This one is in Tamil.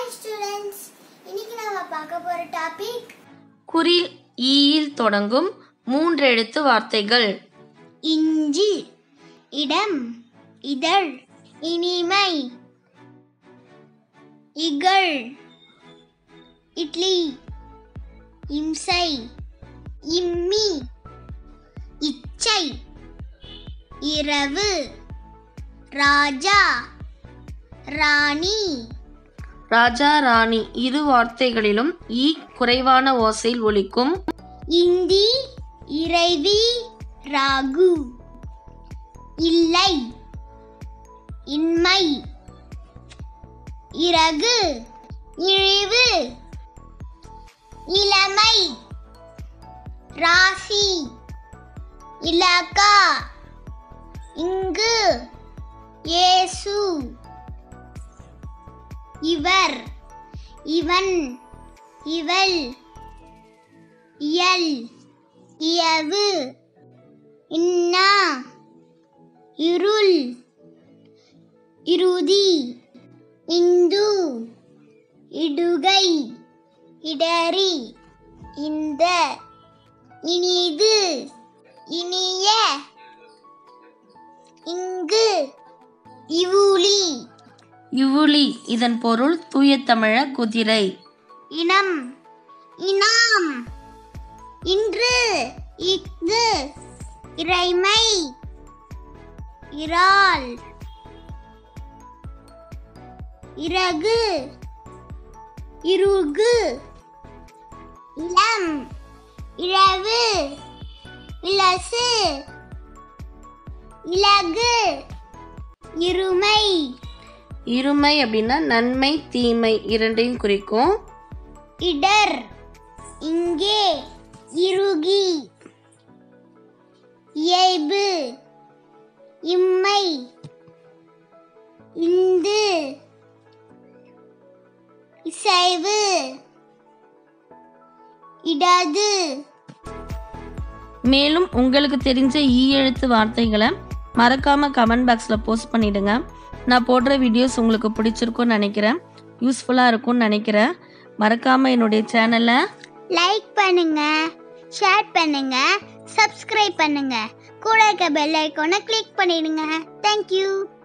ஹாய் ஸ்டூடெண்ட்ஸ் இன்னைக்கு நம்ம பார்க்க போற டாபிக் குறில் ஈயில் தொடங்கும் மூன்றெழுத்து வார்த்தைகள் இஞ்சி இடம் இதழ் இனிமை இகழ் இட்லி இம்சை இம்மி இச்சை இரவு ராஜா ராணி ராஜா ராணி இரு வார்த்தைகளிலும் ஈ குறைவான ஓசையில் ஒலிக்கும் இந்தி இறைவி ராகு இல்லை இன்மை இறகு இழிவு இளமை ராசி இலக்கா இங்கு இயேசு இவர் இவன் இவள் இயல் இயவு இன்னா இருள் இறுதி இந்து இடுகை இடறி இந்த இனிது இனிய இங்கு இவுளி இவுளி இதன் பொருள் தூய தமிழ குதிரை இனம் இனாம் இன்று இஃது இறைமை இறால் இறகு இறுகு இளம் இழவு இலசு இலகு இருமை இருமை அப்படின்னா நன்மை தீமை இரண்டையும் குறிக்கும் இடர் இங்கே இறுகி இயைபு இம்மை இந்து இசைவு இடது மேலும் உங்களுக்கு தெரிஞ்ச ஈ எழுத்து வார்த்தைகளை மறக்காம கமெண்ட் பாக்ஸில் போஸ்ட் பண்ணிடுங்க நான் போடுற வீடியோஸ் உங்களுக்கு பிடிச்சிருக்கும்னு நினைக்கிறேன் யூஸ்ஃபுல்லாக இருக்கும்னு நினைக்கிறேன் மறக்காம என்னுடைய சேனலை லைக் பண்ணுங்க ஷேர் பண்ணுங்க சப்ஸ்கிரைப் பண்ணுங்க கூட இருக்க பெல் ஐக்கானை கிளிக் பண்ணிடுங்க தேங்க்யூ